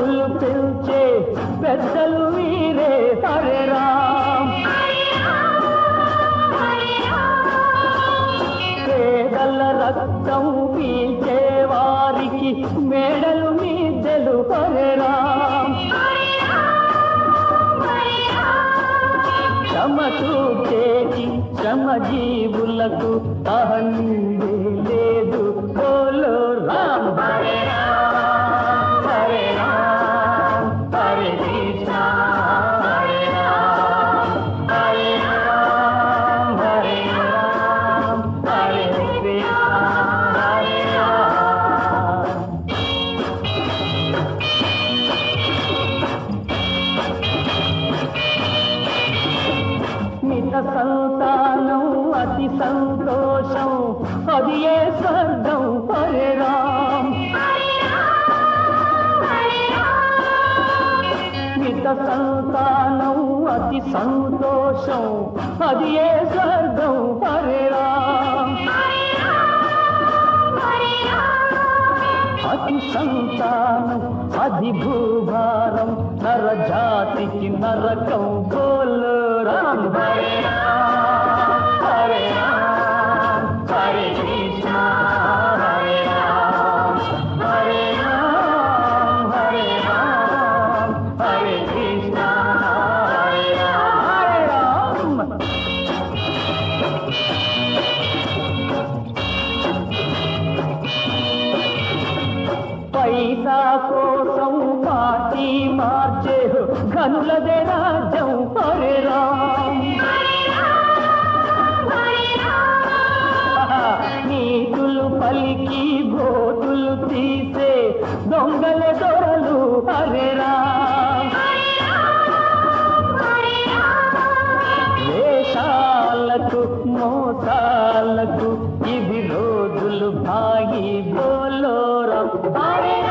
పేగులు పెంచే పెద్దలు వీరే హరే రామ్ పేదల రక్తం పీల్చే వారికి మేడలు మీదెలు హరే రామ్ శ్రమకు చేసి శ్రమ జీవులకు అహందే లేదు బోలో రామ్ హరే రామ్ హరే రామ్ హరే కృష్ణ హరే రామ్ హరే రామ్ హరే రామ్ హరే కృష్ణ హరే రామ్ మిత సంతానం అతి సంతోషం అది ఏ స్వర్గం హరే రామ్ మిత సంతానం అతి సంతోషం అది ఏ స్వర్గం హరే రామ్ అతి సంతానం అది భూభారం నర జాతికి నరకం బోలు రామ్ హరే రామ్ హరే రామ్ హరే కృష్ణ హరే రామ్ హరే రామ్ హరే రామ్ హరే కృష్ణ హరే రామ్ హరే రామ్ పైసా కోసం పార్టీ మార్చే ఘనులదే రాజ్యం హరే రామ్ నీతులు పలికి భోతులు తీసే దొంగల దొరలు హరే రామ్ వేషాలకు మోసాలకు ఇవి రోజులు భాగి బోలోరం హరే